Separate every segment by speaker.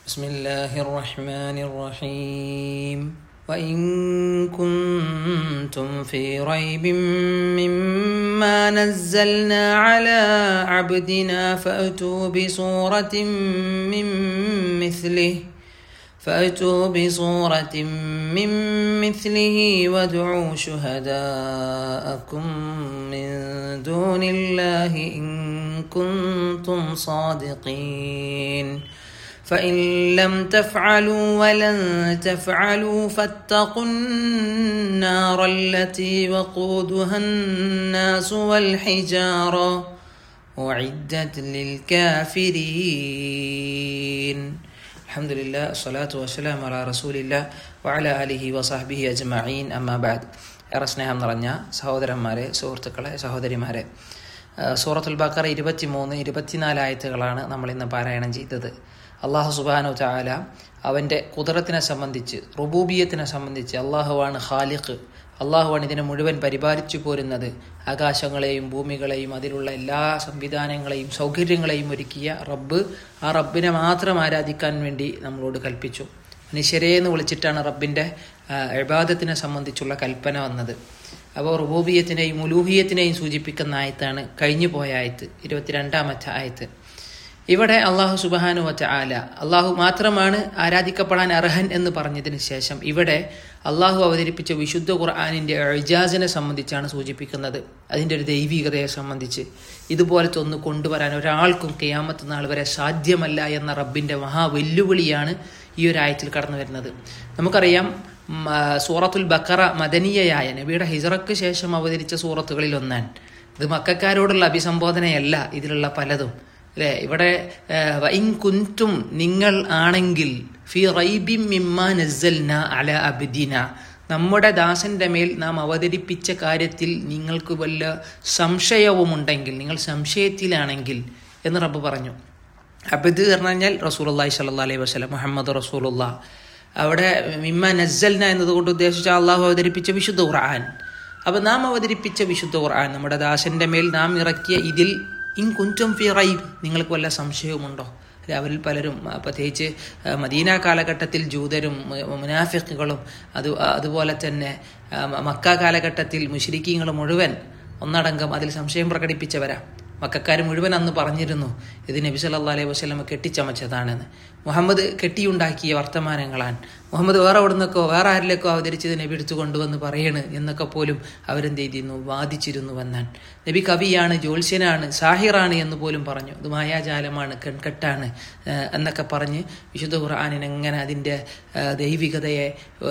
Speaker 1: بسم الله الرحمن الرحيم وإن كنتم في ريب مما نزلنا على عبدنا فأتوا بصورة من مثله فأتوا بصورة من مثله وادعوا شهداءكم من دون الله إن كنتم صادقين فإن لم تفعلوا ولن تفعلوا فاتقوا النار التي وقودها الناس والحجارة أعدت للكافرين الحمد لله الصلاة والسلام على رسول الله وعلى آله وصحبه أجمعين أما بعد ഏറെ സ്നേഹം നിറഞ്ഞ സഹോദരന്മാരെ സുഹൃത്തുക്കളെ സഹോദരിമാരെ സൂറത്തുൽ ബക്കറ ഇരുപത്തി മൂന്ന് ഇരുപത്തിനാല് ആയത്തുകളാണ് നമ്മൾ ഇന്ന് പാരായണം ചെയ്തത് അള്ളാഹു സുബാനു ചാല അവൻ്റെ കുതിരത്തിനെ സംബന്ധിച്ച് റുബൂബിയത്തിനെ സംബന്ധിച്ച് അള്ളാഹുവാണ് ഖാലിഖ് അള്ളാഹുവാണ് ഇതിനെ മുഴുവൻ പരിപാലിച്ചു പോരുന്നത് ആകാശങ്ങളെയും ഭൂമികളെയും അതിലുള്ള എല്ലാ സംവിധാനങ്ങളെയും സൗകര്യങ്ങളെയും ഒരുക്കിയ റബ്ബ് ആ റബ്ബിനെ മാത്രം ആരാധിക്കാൻ വേണ്ടി നമ്മളോട് കൽപ്പിച്ചു മനുഷ്യരെ എന്ന് വിളിച്ചിട്ടാണ് റബ്ബിൻ്റെ എബാദത്തിനെ സംബന്ധിച്ചുള്ള കൽപ്പന വന്നത് അപ്പോൾ റുബൂബിയത്തിനെയും മുലൂഹിയത്തിനെയും സൂചിപ്പിക്കുന്ന ആയത്താണ് കഴിഞ്ഞു പോയ ആയത്ത് ഇരുപത്തിരണ്ടാമത്തെ ആയത്ത് ഇവിടെ അള്ളാഹു സുബാനു വറ്റ ആല അള്ളാഹു മാത്രമാണ് ആരാധിക്കപ്പെടാൻ അർഹൻ എന്ന് പറഞ്ഞതിന് ശേഷം ഇവിടെ അള്ളാഹു അവതരിപ്പിച്ച വിശുദ്ധ ഖുർആാനിൻ്റെ എജാസിനെ സംബന്ധിച്ചാണ് സൂചിപ്പിക്കുന്നത് അതിൻ്റെ ഒരു ദൈവികതയെ സംബന്ധിച്ച് ഇതുപോലത്തെ ഒന്ന് കൊണ്ടുവരാൻ ഒരാൾക്കും കെയാമത്ത് നാൾ വരെ സാധ്യമല്ല എന്ന റബ്ബിൻ്റെ മഹാവെല്ലുവിളിയാണ് ഈ ഒരു ആയത്തിൽ കടന്നു വരുന്നത് നമുക്കറിയാം സൂറത്തുൽ ബക്കറ മദനീയയായ നബിയുടെ ഹിജറക്ക് ശേഷം അവതരിച്ച സൂറത്തുകളിൽ ഒന്നാൻ ഇത് മക്കാരോടുള്ള അഭിസംബോധനയല്ല ഇതിലുള്ള പലതും അല്ലേ ഇവിടെ വൈൻ കുന്തും നിങ്ങൾ ആണെങ്കിൽ ഫി റൈബിം മിമ്മ നസ്സൽന അല അബ്ദിന നമ്മുടെ ദാസന്റെ മേൽ നാം അവതരിപ്പിച്ച കാര്യത്തിൽ നിങ്ങൾക്ക് വല്ല സംശയവുമുണ്ടെങ്കിൽ നിങ്ങൾ സംശയത്തിലാണെങ്കിൽ എന്ന് റബ്ബ് പറഞ്ഞു അബദ് പറഞ്ഞു കഴിഞ്ഞാൽ റസൂലി സല്ലാ അലൈഹി വസ്ലം മുഹമ്മദ് റസൂലുള്ള അവിടെ മിമ്മ നസ്സൽന എന്നതുകൊണ്ട് ഉദ്ദേശിച്ച അള്ളാഹു അവതരിപ്പിച്ച വിശുദ്ധ ഖുർആൻ അപ്പം നാം അവതരിപ്പിച്ച വിശുദ്ധ ഖുർആൻ നമ്മുടെ ദാസന്റെ മേൽ നാം ഇറക്കിയ ഇതിൽ ഇൻ കുഞ്ചം ഫി റൈബ് നിങ്ങൾക്ക് വല്ല സംശയവുമുണ്ടോ അവരിൽ പലരും പ്രത്യേകിച്ച് മദീന കാലഘട്ടത്തിൽ ജൂതരും മുനാഫിക്കുകളും അത് അതുപോലെ തന്നെ മക്ക കാലഘട്ടത്തിൽ മുഷരിക്കീങ്ങൾ മുഴുവൻ ഒന്നടങ്കം അതിൽ സംശയം പ്രകടിപ്പിച്ചവരാ മക്കാർ മുഴുവൻ അന്ന് പറഞ്ഞിരുന്നു ഇത് നബി സല്ലാ അലൈഹി വസ്ലമ കെട്ടിച്ചമച്ചതാണെന്ന് മുഹമ്മദ് കെട്ടിയുണ്ടാക്കിയ വർത്തമാനങ്ങളാണ് മുഹമ്മദ് വേറെ എവിടുന്നൊക്കെ വേറെ ആരിലേക്കോ അവതരിച്ചത് നബി എടുത്തു കൊണ്ടുവന്ന് പറയണ് എന്നൊക്കെ പോലും അവരെന്ത് ചെയ്തിരുന്നു വാദിച്ചിരുന്നു വന്നാൻ നബി കവിയാണ് ജ്യോത്സ്യനാണ് സാഹിറാണ് എന്ന് പോലും പറഞ്ഞു ഇത് മായാജാലമാണ് കെൺകെട്ടാണ് എന്നൊക്കെ പറഞ്ഞ് വിശുദ്ധ ഖുർആാനിന് എങ്ങനെ അതിൻ്റെ ദൈവികതയെ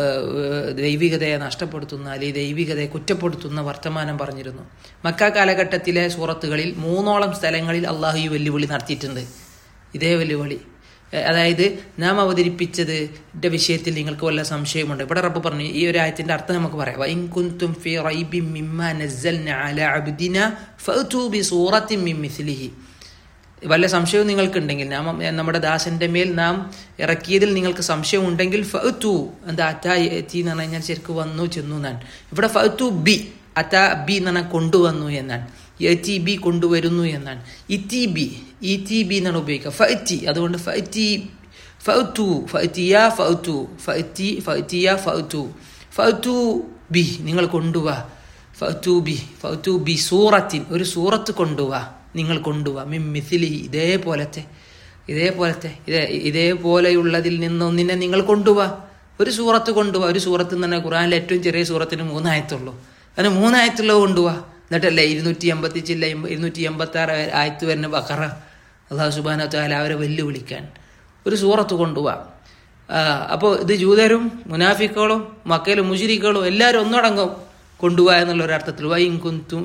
Speaker 1: ദൈവികതയെ നഷ്ടപ്പെടുത്തുന്ന അല്ലെങ്കിൽ ദൈവികതയെ കുറ്റപ്പെടുത്തുന്ന വർത്തമാനം പറഞ്ഞിരുന്നു മക്ക കാലഘട്ടത്തിലെ സൂറത്തുകളിൽ മൂന്നോളം സ്ഥലങ്ങളിൽ അള്ളാഹു ഈ വെല്ലുവിളി നടത്തിയിട്ടുണ്ട് ഇതേ വെല്ലുവിളി അതായത് നാം അവതരിപ്പിച്ചത് വിഷയത്തിൽ നിങ്ങൾക്ക് വല്ല സംശയമുണ്ട് ഇവിടെ റബ്ബ് പറഞ്ഞു ഈ ഒരു ആയത്തിന്റെ അർത്ഥം നമുക്ക് പറയാം വൈൻ കുന്തും ഫി റൈബിൻ മിമ്മ നസ്സൽന അല അബ്ദിന ഫഅതു ബി സൂറത്തിൻ മിൻ മിസ്ലിഹി വല്ല സംശയവും നിങ്ങൾക്കുണ്ടെങ്കിൽ നാം നമ്മുടെ ദാസന്റെ മേൽ നാം ഇറക്കിയതിൽ നിങ്ങൾക്ക് സംശയം ഉണ്ടെങ്കിൽ ഫഅതു എന്താ അത്ത എത്തി എന്ന് പറഞ്ഞു കഴിഞ്ഞാൽ ശരിക്കും വന്നു ചെന്നു എന്നാണ് ഇവിടെ ഫഅതു ബി അത്ത ബി എന്ന് പറഞ്ഞാൽ കൊണ്ടുവന്നു എന്നാണ് എത്തി ബി കൊണ്ടുവരുന്നു എന്നാണ് ഇത്തി ബി ഇത്തി ബി എന്നാണ് ഉപയോഗിക്കുക ഫഅറ്റി അതുകൊണ്ട് ഫഅറ്റി ഫഅതു ഫഅറ്റിയ ഫഅതു ഫഅറ്റി ഫഅറ്റിയ ഫഅതു ഫഅതു ബി നിങ്ങൾ കൊണ്ടുവാ ഫഅതു ബി ഫഅതു ബി സൂറത്തിൻ ഒരു സൂറത്ത് കൊണ്ടുവാ നിങ്ങൾ കൊണ്ടുവാ മിം മിഥിലി ഇതേപോലത്തെ ഇതേപോലത്തെ ഇതേ ഇതേപോലെയുള്ളതിൽ നിന്നൊന്നിനെ നിങ്ങൾ കൊണ്ടുവാ ഒരു സൂറത്ത് കൊണ്ടുപോവാ ഒരു സൂറത്ത് തന്നെ ഖുറാനിലെ ഏറ്റവും ചെറിയ സൂറത്തിന് മൂന്നായത്തുള്ളൂ അതിന് മൂന്നായത്തുള്ളത് കൊണ്ടുപോവാ എന്നിട്ടല്ലേ ഇരുന്നൂറ്റി എൺപത്തി ചില്ല ഇരുന്നൂറ്റി എൺപത്തി ആറ് ആയത്ത് വരുന്ന ബക്കറ അള്ളാഹു സുബാന താല അവരെ വെല്ലുവിളിക്കാൻ ഒരു സൂറത്ത് കൊണ്ടുപോവാ അപ്പോൾ ഇത് ജൂതരും മുനാഫിക്കുകളും മക്കയിലും മുഷിരിക്കുകളും എല്ലാവരും ഒന്നടങ്കം കൊണ്ടുപോവാ എന്നുള്ള ഒരു അർത്ഥത്തിൽ വൈൻ കുന്തും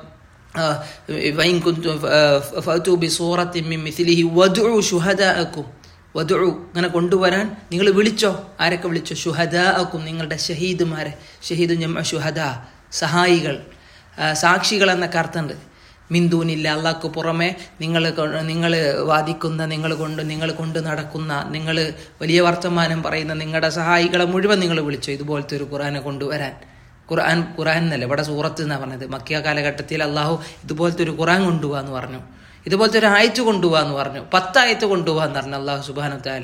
Speaker 1: വൈൻ കുന്തും ഫഅതു ബി സൂറത്തിൻ മിൻ മിസ്ലിഹി വദ്ഉ ശുഹദാഅക്കും വധു ഇങ്ങനെ കൊണ്ടുവരാൻ നിങ്ങൾ വിളിച്ചോ ആരൊക്കെ വിളിച്ചോ ഷുഹദാക്കും നിങ്ങളുടെ ഷഹീദുമാരെ ഷഹീദു ഞമ്മ ഷുഹദ സഹായികൾ സാക്ഷികൾ എന്നൊക്കെ അർത്ഥമുണ്ട് മിന്ദൂനില്ല അള്ളാഹ്ക്ക് പുറമെ നിങ്ങൾ നിങ്ങൾ വാദിക്കുന്ന നിങ്ങൾ കൊണ്ട് നിങ്ങൾ കൊണ്ട് നടക്കുന്ന നിങ്ങൾ വലിയ വർത്തമാനം പറയുന്ന നിങ്ങളുടെ സഹായികളെ മുഴുവൻ നിങ്ങൾ വിളിച്ചോ ഇതുപോലത്തെ ഒരു ഖുറാനെ കൊണ്ടുവരാൻ ഖുർആൻ ഖുറാൻ എന്നല്ല ഇവിടെ സൂറത്ത് എന്നാണ് പറഞ്ഞത് മക്കിയ കാലഘട്ടത്തിൽ അള്ളാഹു ഇതുപോലത്തെ ഒരു ഖുറാൻ കൊണ്ടുപോകാന്ന് പറഞ്ഞു ഇതുപോലത്തെ ഒരു ആയത്ത് കൊണ്ടുപോകാന്ന് പറഞ്ഞു പത്തായത്ത് കൊണ്ടുപോകാന്ന് പറഞ്ഞു അള്ളാഹു സുബാനു താല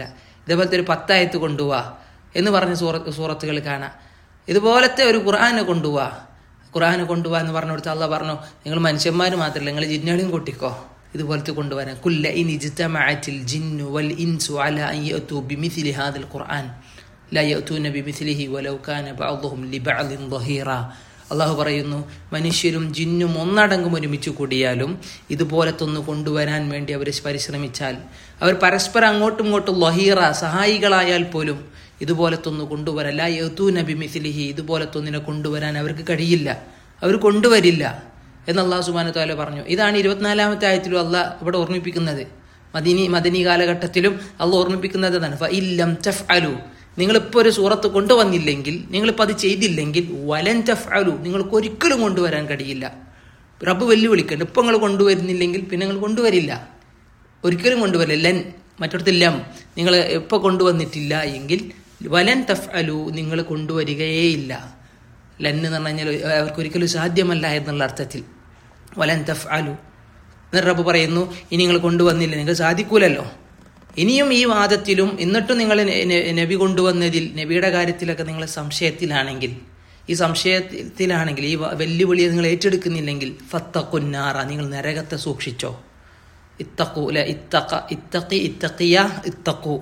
Speaker 1: ഇതേപോലത്തെ ഒരു പത്തായത്ത് കൊണ്ടുപോവാ എന്ന് പറഞ്ഞ സൂറ സൂറത്തുകൾ കാണാം ഇതുപോലത്തെ ഒരു ഖുർആാനെ കൊണ്ടുപോവാ ഖുർആാനെ കൊണ്ടുപോവാ എന്ന് പറഞ്ഞു കൊടുത്ത അള്ള പറഞ്ഞു നിങ്ങൾ മനുഷ്യന്മാർ മാത്രമല്ല നിങ്ങൾ ജിന്നകളെയും കൂട്ടിക്കോ ഇതുപോലത്തെ കൊണ്ടുവരാൻ കുല്ല ഇൻ ഇജ്തമഅത്തിൽ ജിന്നു വൽ ഇൻസു അല അൻ യഅതു ബിമിസ്ലി ഹാദൽ ഖുർആൻ ലാ യഅതൂന ബിമിസ്ലിഹി വലൗ കാന ബഅദുഹും ലിബഅദിൻ ളഹീറ അള്ളാഹു പറയുന്നു മനുഷ്യരും ജിന്നും ഒന്നടങ്കം ഒരുമിച്ച് കൂടിയാലും ഇതുപോലത്തൊന്ന് കൊണ്ടുവരാൻ വേണ്ടി അവർ പരിശ്രമിച്ചാൽ അവർ പരസ്പരം അങ്ങോട്ടും ഇങ്ങോട്ടും ലഹീറ സഹായികളായാൽ പോലും ഇതുപോലത്തൊന്ന് കൊണ്ടുവരാൻ ലാ യഅതൂന ബിമിസ്ലിഹി ഇതുപോലത്തൊന്നിനെ കൊണ്ടുവരാൻ അവർക്ക് കഴിയില്ല അവർ കൊണ്ടുവരില്ല എന്ന് അള്ളാഹു സുബാന താല പറഞ്ഞു ഇതാണ് ഇരുപത്തിനാലാമത്തെ ആയത്തിലും അള്ളാഹ് ഇവിടെ ഓർമ്മിപ്പിക്കുന്നത് മദിനി മദനി കാലഘട്ടത്തിലും അള്ളാഹ് ഓർമ്മിപ്പിക്കുന്നത് അതാണ് ഫ ഇല്ലം തഫ് അലു നിങ്ങളിപ്പോൾ ഒരു സൂറത്ത് കൊണ്ടുവന്നില്ലെങ്കിൽ നിങ്ങളിപ്പോൾ അത് ചെയ്തില്ലെങ്കിൽ വലൻ തഫ് അലു നിങ്ങൾക്ക് ഒരിക്കലും കൊണ്ടുവരാൻ കഴിയില്ല റബ്ബ് വെല്ലുവിളിക്കുന്നുണ്ട് ഇപ്പം നിങ്ങൾ കൊണ്ടുവരുന്നില്ലെങ്കിൽ പിന്നെ നിങ്ങൾ കൊണ്ടുവരില്ല ഒരിക്കലും കൊണ്ടുവരില്ല ലൻ മറ്റൊടത്ത് ലം നിങ്ങൾ ഇപ്പോൾ കൊണ്ടുവന്നിട്ടില്ല എങ്കിൽ വലൻ തഫ് അലു നിങ്ങൾ കൊണ്ടുവരികയേയില്ല ലൻ എന്ന് പറഞ്ഞു കഴിഞ്ഞാൽ അവർക്ക് ഒരിക്കലും സാധ്യമല്ല എന്നുള്ള അർത്ഥത്തിൽ വലൻ തഫ് അലു എന്നിട്ട് റബ്ബ് പറയുന്നു ഇനി നിങ്ങൾ കൊണ്ടുവന്നില്ല നിങ്ങൾക്ക് സാധിക്കൂലല്ലോ ഇനിയും ഈ വാദത്തിലും എന്നിട്ടും നിങ്ങൾ നബി കൊണ്ടുവന്നതിൽ നബിയുടെ കാര്യത്തിലൊക്കെ നിങ്ങൾ സംശയത്തിലാണെങ്കിൽ ഈ സംശയത്തിലാണെങ്കിൽ ഈ വെല്ലുവിളിയെ നിങ്ങൾ ഏറ്റെടുക്കുന്നില്ലെങ്കിൽ ഫത്തക്കുന്നാറ നിങ്ങൾ നരകത്തെ സൂക്ഷിച്ചോ ഇത്തക്കു അല്ലെ ഇത്തക്ക ഇത്തക്കി ഇത്തക്കിയ ഇത്തക്കു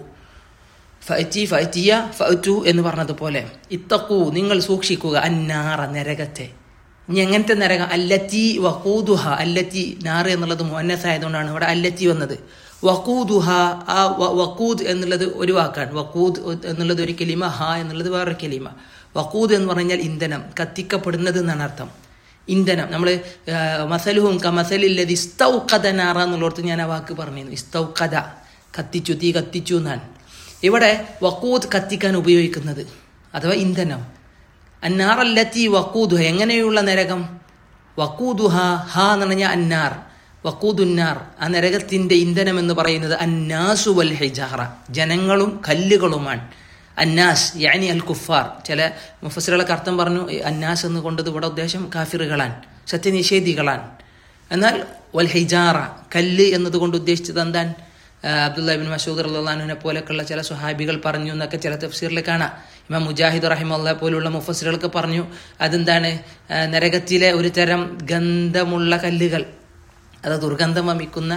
Speaker 1: ഫഅറ്റി ഫഅറ്റിയ ഫഅറ്റു എന്ന് പറഞ്ഞതുപോലെ ഇത്തക്കു നിങ്ങൾ സൂക്ഷിക്കുക അന്നാറ നരകത്തെ ഇനി എങ്ങനത്തെ നരകം അല്ലത്തി വക്കൂദുഹ അല്ലത്തി നാറ് എന്നുള്ളത് മുന്നസ് ആയതുകൊണ്ടാണ് ഇവിടെ അല്ലത്തി വന്നത് വക്കൂദുഹ ആ വക്കൂദ് എന്നുള്ളത് ഒരു വാക്കാണ് വക്കൂദ് എന്നുള്ളത് ഒരു കെലിമ ഹ എന്നുള്ളത് വേറൊരു കെലിമ വക്കൂദ് എന്ന് പറഞ്ഞാൽ ഇന്ധനം കത്തിക്കപ്പെടുന്നത് എന്നാണ് അർത്ഥം ഇന്ധനം നമ്മൾ മസലുഹും ക മസലില്ലത് ഇസ്തൗക്കഥ നാറ എന്നുള്ളടത്ത് ഞാൻ ആ വാക്ക് പറഞ്ഞിരുന്നു ഇസ്തൗക്കഥ കത്തിച്ചു തീ കത്തിച്ചു എന്നാണ് ഇവിടെ വക്കൂദ് കത്തിക്കാൻ ഉപയോഗിക്കുന്നത് അഥവാ ഇന്ധനം അന്നാറല്ലത്തി വക്കൂദുഹ എങ്ങനെയുള്ള നരകം വക്കൂദുഹ ഹ എന്ന് പറഞ്ഞാൽ അന്നാർ വക്കൂദുന്നാർ ആ നരകത്തിന്റെ ഇന്ധനം എന്ന് പറയുന്നത് അന്നാസു വൽ ഹിജാറ ജനങ്ങളും കല്ലുകളുമാണ് അന്നാസ് യാനി അൽ കുഫാർ ചില മുഫസിറുകളൊക്കെ അർത്ഥം പറഞ്ഞു അന്നാസ് എന്ന് കൊണ്ടത് ഇവിടെ ഉദ്ദേശം കാഫിറുകളാൻ സത്യനിഷേധികളാൻ എന്നാൽ വൽ ഹിജാറ കല്ല് എന്നതുകൊണ്ട് ഉദ്ദേശിച്ചത് എന്താൻ അബ്ദുല്ല ബിൻ മസൂദ് അള്ളഹാനുവിനെ പോലെയൊക്കെയുള്ള ചില സുഹാബികൾ പറഞ്ഞു എന്നൊക്കെ ചില തഫ്സീറിൽ കാണാം ഇമാം മുജാഹിദ് റഹിമല്ല പോലുള്ള മുഫസിറുകൾക്ക് പറഞ്ഞു അതെന്താണ് നരകത്തിലെ ഒരു തരം ഗന്ധമുള്ള കല്ലുകൾ അത് ദുർഗന്ധം വമിക്കുന്ന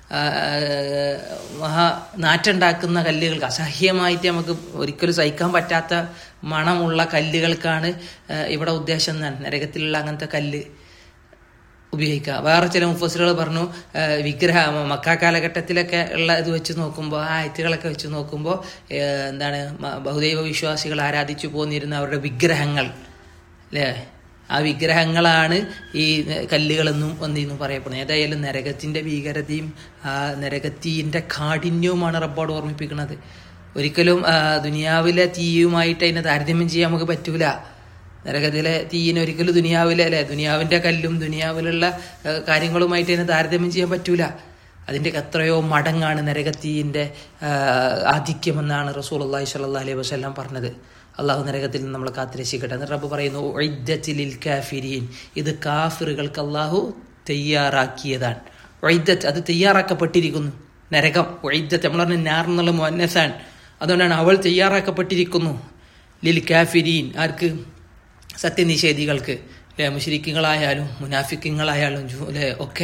Speaker 1: മഹാ നാറ്റുണ്ടാക്കുന്ന കല്ലുകൾക്ക് അസഹ്യമായിട്ട് നമുക്ക് ഒരിക്കലും സഹിക്കാൻ പറ്റാത്ത മണമുള്ള കല്ലുകൾക്കാണ് ഇവിടെ ഉദ്ദേശം എന്നാണ് നരകത്തിലുള്ള അങ്ങനത്തെ കല്ല് ഉപയോഗിക്കുക വേറെ ചില മുഫസിലുകൾ പറഞ്ഞു വിഗ്രഹ മക്ക കാലഘട്ടത്തിലൊക്കെ ഉള്ള ഇത് വെച്ച് നോക്കുമ്പോൾ ആ ആയത്തുകളൊക്കെ വെച്ച് നോക്കുമ്പോൾ എന്താണ് ബഹുദൈവ വിശ്വാസികൾ ആരാധിച്ചു പോന്നിരുന്ന അവരുടെ വിഗ്രഹങ്ങൾ അല്ലേ ആ വിഗ്രഹങ്ങളാണ് ഈ കല്ലുകളെന്നും ഒന്നിന്നും പറയപ്പെടുന്നത് ഏതായാലും നരകത്തിന്റെ ഭീകരതയും ആ നരകത്തീന്റെ കാഠിന്യവുമാണ് റബ്ബോട് ഓർമ്മിപ്പിക്കുന്നത് ഒരിക്കലും ദുനിയാവിലെ തീയുമായിട്ട് അതിനെ താരതമ്യം ചെയ്യാൻ നമുക്ക് പറ്റൂല നരകത്തിലെ തീയിന് ഒരിക്കലും ദുനിയാവിലെ അല്ലെ ദുനിയാവിന്റെ കല്ലും ദുനിയാവിലുള്ള കാര്യങ്ങളുമായിട്ട് അതിനെ താരതമ്യം ചെയ്യാൻ പറ്റൂല അതിൻ്റെ എത്രയോ മടങ്ങാണ് നരകത്തീയിൻ്റെ ആധിക്യമെന്നാണ് റസൂൽ അള്ളാഹി സ്വല്ലാ അലൈഹി വസ്ലാം പറഞ്ഞത് അള്ളാഹു നരകത്തിൽ നിന്ന് നമ്മളെ കാത്തിരക്ഷിക്കട്ടെ എന്നിട്ട് റബ്ബ് പറയുന്നു ഒയ്ദത്തിലിൽ കാഫിരീൻ ഇത് കാഫിറുകൾക്ക് അള്ളാഹു തയ്യാറാക്കിയതാണ് ഒയ്ദത്ത് അത് തയ്യാറാക്കപ്പെട്ടിരിക്കുന്നു നരകം ഒയ്ദത്ത് നമ്മൾ പറഞ്ഞ നാർ എന്നുള്ള മുന്നസാൻ അതുകൊണ്ടാണ് അവൾ തയ്യാറാക്കപ്പെട്ടിരിക്കുന്നു ലിൽ കാഫിരീൻ ആർക്ക് സത്യനിഷേധികൾക്ക് അല്ലെ മുഷരിക്കുകളായാലും മുനാഫിക്കുകളായാലും അല്ലെ ഒക്കെ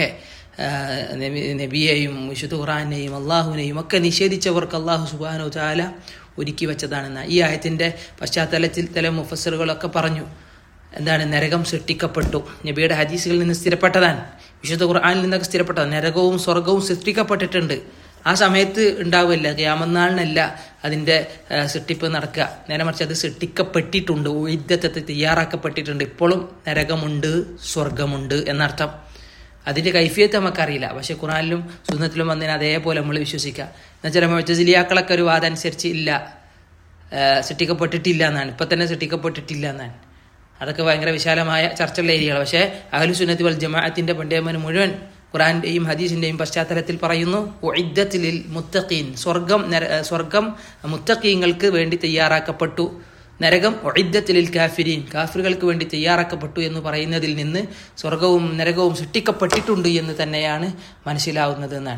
Speaker 1: നബിയെയും വിശുദ്ധ ഖുറാനെയും അള്ളാഹുവിനെയും ഒക്കെ നിഷേധിച്ചവർക്ക് അള്ളാഹു സുബാനു ചാല ഒരുക്കി വെച്ചതാണെന്ന ഈ ആയത്തിന്റെ പശ്ചാത്തലത്തിൽ ചില മുഫസറുകളൊക്കെ പറഞ്ഞു എന്താണ് നരകം സൃഷ്ടിക്കപ്പെട്ടു നബിയുടെ ഹദീസുകളിൽ നിന്ന് സ്ഥിരപ്പെട്ടതാണ് വിശുദ്ധ ഖുർആാനിൽ നിന്നൊക്കെ സ്ഥിരപ്പെട്ടതാണ് നരകവും സ്വർഗവും സൃഷ്ടിക്കപ്പെട്ടിട്ടുണ്ട് ആ സമയത്ത് ഉണ്ടാവില്ല ക്യാമനാളിനല്ല അതിൻ്റെ സൃഷ്ടിപ്പ് നടക്കുക നേരെ മറിച്ച് അത് സൃഷ്ടിക്കപ്പെട്ടിട്ടുണ്ട് യുദ്ധത്തെ തയ്യാറാക്കപ്പെട്ടിട്ടുണ്ട് ഇപ്പോഴും നരകമുണ്ട് സ്വർഗമുണ്ട് എന്നർത്ഥം അതിൻ്റെ കൈഫിയത്ത് നമുക്കറിയില്ല പക്ഷെ ഖുറാനിലും സുന്നത്തിലും വന്നതിന് അതേപോലെ നമ്മൾ വിശ്വസിക്കുക എന്നുവെച്ചാൽ മുഴജിലിയാക്കളൊക്കെ ഒരു വാദം അനുസരിച്ച് ഇല്ല സൃഷ്ടിക്കപ്പെട്ടിട്ടില്ല എന്നാണ് ഇപ്പം തന്നെ സൃഷ്ടിക്കപ്പെട്ടിട്ടില്ല എന്നാണ് അതൊക്കെ ഭയങ്കര വിശാലമായ ചർച്ചയുള്ള ഏരിയകൾ പക്ഷേ അഹലു സുന്നത്തി വൽ ജമാഅത്തിന്റെ പണ്ഡിതന്മാർ മുഴുവൻ ഖുറാന്റെയും ഹദീസിന്റെയും പശ്ചാത്തലത്തിൽ പറയുന്നു ഒഴിദ്ദത്തിലിൽ മുത്തഖീൻ സ്വർഗം സ്വർഗം മുത്തഖീങ്ങൾക്ക് വേണ്ടി തയ്യാറാക്കപ്പെട്ടു നരകം ഒഴിദ്ദത്തിലിൽ കാഫിരീൻ കാഫിറുകൾക്ക് വേണ്ടി തയ്യാറാക്കപ്പെട്ടു എന്ന് പറയുന്നതിൽ നിന്ന് സ്വർഗവും നരകവും സൃഷ്ടിക്കപ്പെട്ടിട്ടുണ്ട് എന്ന് തന്നെയാണ് മനസ്സിലാവുന്നത് എന്നാണ്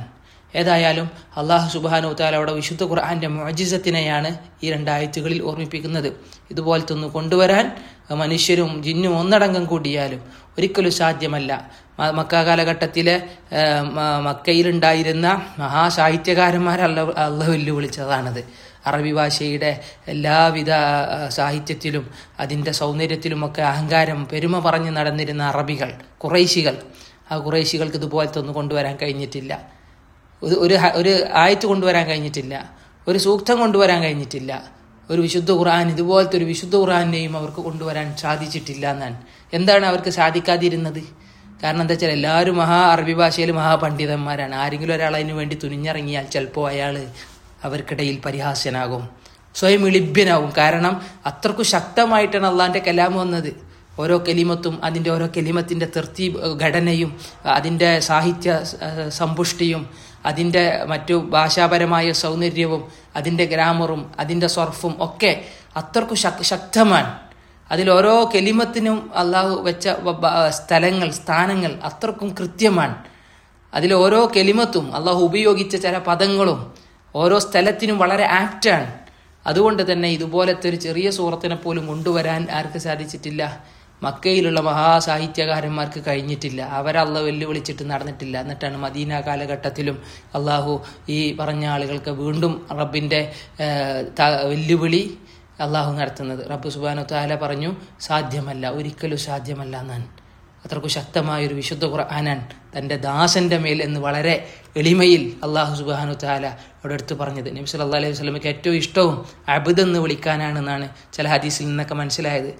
Speaker 1: ഏതായാലും അള്ളാഹു സുബാനു താല അവിടെ വിശുദ്ധ ഖുർആന്റെ മുഅജിസത്തിനെയാണ് ഈ രണ്ടായത്തുകളിൽ ഓർമ്മിപ്പിക്കുന്നത് ഇതുപോലത്തെ ഒന്ന് കൊണ്ടുവരാൻ മനുഷ്യരും ജിന്നും ഒന്നടങ്കം കൂടിയാലും ഒരിക്കലും സാധ്യമല്ല മ- മക്ക കാലഘട്ടത്തിലെ ആ, മ- മക്കയിലുണ്ടായിരുന്ന മഹാസാഹിത്യകാരന്മാരെ അല്ല അള്ള വെല്ലുവിളിച്ചതാണത് അറബി ഭാഷയുടെ എല്ലാവിധ ആ, സാഹിത്യത്തിലും അതിൻ്റെ സൗന്ദര്യത്തിലുമൊക്കെ അഹങ്കാരം പെരുമ പറഞ്ഞ് നടന്നിരുന്ന അറബികൾ കുറേശികൾ ആ കുറേശികൾക്ക് ഇതുപോലത്തെ ഒന്നും കൊണ്ടുവരാൻ കഴിഞ്ഞിട്ടില്ല ഒരു ഒരു ഹ- ഒരു ആയത്ത് കൊണ്ടുവരാൻ കഴിഞ്ഞിട്ടില്ല ഒരു സൂക്തം കൊണ്ടുവരാൻ കഴിഞ്ഞിട്ടില്ല ഒരു വിശുദ്ധ ഖുർആൻ ഇതുപോലത്തെ ഒരു വിശുദ്ധ ഖുർആനെയും അവർക്ക് കൊണ്ടുവരാൻ സാധിച്ചിട്ടില്ല എന്നാണ് എന്താണ് അവർക്ക് സാധിക്കാതിരുന്നത് കാരണം എന്താ വെച്ചാൽ എല്ലാവരും മഹാ അറബി ഭാഷയിൽ മഹാപണ്ഡിതന്മാരാണ് ആരെങ്കിലും ഒരാൾ അതിനു വേണ്ടി തുനിഞ്ഞിറങ്ങിയാൽ ചിലപ്പോൾ അയാൾ അവർക്കിടയിൽ പരിഹാസ്യനാകും സ്വയം ഇളിഭ്യനാകും കാരണം അത്രക്കു ശക്തമായിട്ടാണ് അള്ളാന്റെ കലാം വന്നത് ഓരോ കെലിമത്തും അതിൻ്റെ ഓരോ കെലിമത്തിൻ്റെ തൃപ്തി ഘടനയും അതിൻ്റെ സാഹിത്യ ഏഹ്, സമ്പുഷ്ടിയും അതിൻ്റെ മറ്റു ഭാഷാപരമായ സൗന്ദര്യവും അതിൻ്റെ ഗ്രാമറും അതിൻ്റെ സർഫും ഒക്കെ അത്രക്കു ശക് ശക്തമാണ് അതിൽ ഓരോ കെലിമത്തിനും അള്ളാഹു വെച്ച വ- ബ- സ്ഥലങ്ങൾ സ്ഥാനങ്ങൾ അത്രക്കും കൃത്യമാണ് അതിൽ ഓരോ കെലിമത്തും അള്ളാഹു ഉപയോഗിച്ച ചില പദങ്ങളും ഓരോ സ്ഥലത്തിനും വളരെ ആപ്റ്റാണ് അതുകൊണ്ട് തന്നെ ഇതുപോലത്തെ ഒരു ചെറിയ സൂറത്തിനെ പോലും കൊണ്ടുവരാൻ ആർക്ക് സാധിച്ചിട്ടില്ല മക്കയിലുള്ള മഹാസാഹിത്യകാരന്മാർക്ക് കഴിഞ്ഞിട്ടില്ല അവരല്ല വെല്ലുവിളിച്ചിട്ട് നടന്നിട്ടില്ല എന്നിട്ടാണ് മദീന കാലഘട്ടത്തിലും അള്ളാഹു ഈ പറഞ്ഞ ആളുകൾക്ക് വീണ്ടും റബ്ബിൻ്റെ ഏഹ്, ത- വെല്ലുവിളി അള്ളാഹു നടത്തുന്നത് റബ്ബ് സുബാനു താല പറഞ്ഞു സാധ്യമല്ല ഒരിക്കലും സാധ്യമല്ല എന്നാണ് അത്രക്കു ശക്തമായൊരു വിശുദ്ധ ഖുർആനാൻ തൻ്റെ ദാസന്റെ മേൽ എന്ന് വളരെ എളിമയിൽ അള്ളാഹു സുബാനു താല അവിടെ എടുത്തു പറഞ്ഞത് നബി സല്ലല്ലാഹു അലൈഹി വസല്ലമയ്ക്ക് ഏറ്റവും ഇഷ്ടവും അബുദ് എന്ന് വിളിക്കാനാണെന്നാണ് ചില ഹദീസിൽ നിന്നൊക്കെ മനസ്സിലായത്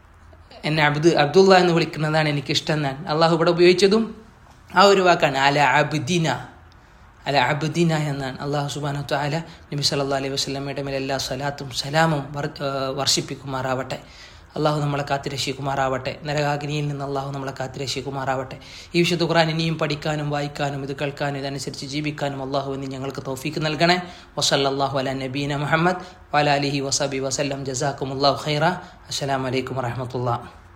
Speaker 1: എന്നെ അബ്ദു അബ്ദുള്ള എന്ന് വിളിക്കുന്നതാണ് എനിക്ക് ഇഷ്ടം എന്നാണ് അള്ളാഹു ഇവിടെ ഉപയോഗിച്ചതും ആ ഒരു വാക്കാണ് അല അബ്ദിന അല അബ്ദിന എന്നാണ് അള്ളാഹു സുബാനു താല നബി സല്ലല്ലാഹു അലൈഹി വസല്ലമയുടെ മേൽ എല്ലാ സലാത്തും സലാമും വർ- ഏഹ് വർഷിപ്പിക്കുമാറാവട്ടെ അള്ളാഹു നമ്മളെ കാത്തിരക്ഷിക്കുമാറാവട്ടെ നരകാഗ്നിയിൽ നിന്ന് അള്ളാഹു നമ്മളെ കാത്തിരക്ഷിക്കുമാറാവട്ടെ ഈ വിശുദ്ധ ഖുർആൻ ഇനിയും പഠിക്കാനും വായിക്കാനും ഇത് കേൾക്കാനും ഇതനുസരിച്ച് ജീവിക്കാനും അള്ളാഹു എന്ന് ഞങ്ങൾക്ക് തൗഫീക്ക് നൽകണേ വസല്ലാഹു അല നബീന മുഹമ്മദ് വല അലിഹി വസബി വസല്ലം ജസാക്കും അള്ളാഹു ഖൈറ അസ്സലാമലൈക്കും വറഹമത്തുള്ള